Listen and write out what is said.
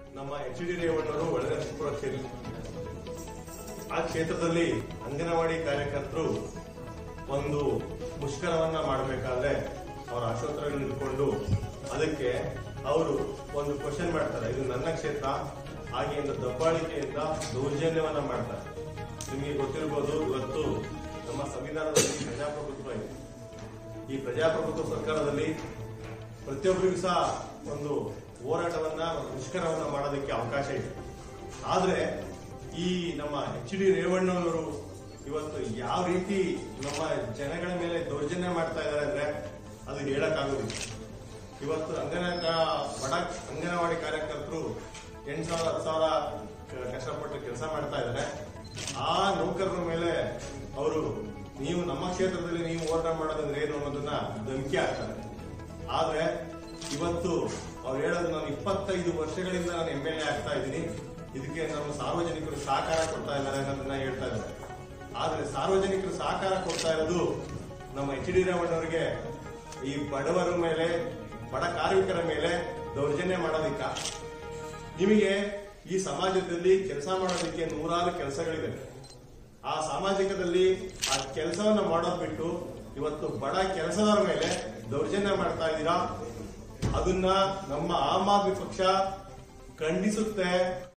ನಮ್ಮ H D ರೇವಣ್ಣವರು Holenarasipur ಕ್ಷೇತ್ರ ಆ ಕ್ಷೇತ್ರದಲ್ಲಿ ಅಂಗನವಾಡಿ ಕಾರ್ಯಕರ್ತರು ಒಂದು ಮುಷ್ಕರವನ್ನ ಮಾಡಬೇಕಾದ್ರೆ ಅವರ ಆಶೋತ್ತರಗಳನ್ನು ಇಟ್ಕೊಂಡು ಅದಕ್ಕೆ ಅವರು ಒಂದು ಕ್ವಶನ್ ಮಾಡ್ತಾರೆ ಇದು ನನ್ನ ಕ್ಷೇತ್ರ ಹಾಗೆ ಎಂದು ದಬ್ಬಾಳಿಕೆಯಿಂದ ದೌರ್ಜನ್ಯವನ್ನ ಮಾಡ್ತಾರೆ ನಿಮಗೆ ಗೊತ್ತಿರಬಹುದು ಇವತ್ತು ನಮ್ಮ ಸಂವಿಧಾನದಲ್ಲಿ ಪ್ರಜಾಪ್ರಭುತ್ವ ಇದೆ ಈ ಪ್ರಜಾಪ್ರಭುತ್ವ ಸರ್ಕಾರದಲ್ಲಿ ಪ್ರತಿಯೊಬ್ಬರಿಗೂ ಸಹ ಒಂದು ಹೋರಾಟವನ್ನ ಒಂದು ಮುಷ್ಕರವನ್ನ ಮಾಡೋದಕ್ಕೆ ಅವಕಾಶ ಇದೆ ಆದ್ರೆ ಈ ನಮ್ಮ ಎಚ್ ಡಿ ರೇವಣ್ಣವರು ಇವತ್ತು ಯಾವ ರೀತಿ ನಮ್ಮ ಜನಗಳ ಮೇಲೆ ದೌರ್ಜನ್ಯ ಮಾಡ್ತಾ ಇದ್ದಾರೆ ಅಂದ್ರೆ ಅದು ಹೇಳಕ್ಕಾಗೋದಿಲ್ಲ ಇವತ್ತು ಅಂಗನ ಬಡ ಅಂಗನವಾಡಿ ಕಾರ್ಯಕರ್ತರು ಎಂಟು ಸಾವಿರ ಹತ್ತು ಸಾವಿರ ಕ- ಕಷ್ಟಪಟ್ಟು ಕೆಲಸ ಮಾಡ್ತಾ ಇದ್ದಾರೆ ಆ ನೌಕರರ ಮೇಲೆ ಅವರು ನೀವು ನಮ್ಮ ಕ್ಷೇತ್ರದಲ್ಲಿ ನೀವು ಹೋರಾಟ ಮಾಡೋದಂದ್ರೆ ಏನು ಅನ್ನೋದನ್ನ ಧಮಕಿ ಹಾಕ್ತಾರೆ ಆದ್ರೆ ಇವತ್ತು ಅವ್ರು ಹೇಳೋದು ನಾನು ಇಪ್ಪತ್ತೈದು ವರ್ಷಗಳಿಂದ ನಾನು ಎಂ ಎಲ್ ಎ ಆಗ್ತಾ ಇದ್ದೀನಿ ಇದಕ್ಕೆ ನಮ್ಮ ಸಾರ್ವಜನಿಕರು ಸಹಕಾರ ಕೊಡ್ತಾ ಇದ್ದಾರೆ ಅನ್ನೋದನ್ನ ಹೇಳ್ತಾ ಇದ್ದಾರೆ ಆದ್ರೆ ಸಾರ್ವಜನಿಕರು ಸಹಕಾರ ಕೊಡ್ತಾ ಇರೋದು ನಮ್ಮ ಎಚ್ ಡಿ ರೇವಣ್ಣವರಿಗೆ ಈ ಬಡವರ ಮೇಲೆ ಬಡ ಕಾರ್ಮಿಕರ ಮೇಲೆ ದೌರ್ಜನ್ಯ ಮಾಡೋದಿಕ್ಕ ನಿಮಗೆ ಈ ಸಮಾಜದಲ್ಲಿ ಕೆಲಸ ಮಾಡೋದಕ್ಕೆ ನೂರಾರು ಕೆಲಸಗಳಿವೆ ಆ ಸಾಮಾಜಿಕದಲ್ಲಿ ಆ ಕೆಲಸವನ್ನ ಮಾಡೋದ್ ಬಿಟ್ಟು ಇವತ್ತು ಬಡ ಕೆಲಸದವರ ಮೇಲೆ ದೌರ್ಜನ್ಯ ಮಾಡ್ತಾ ಇದ್ದೀರಾ ಅದನ್ನ ನಮ್ಮ ಆಮ್ ಆದ್ಮಿ ಪಕ್ಷ ಖಂಡಿಸುತ್ತೆ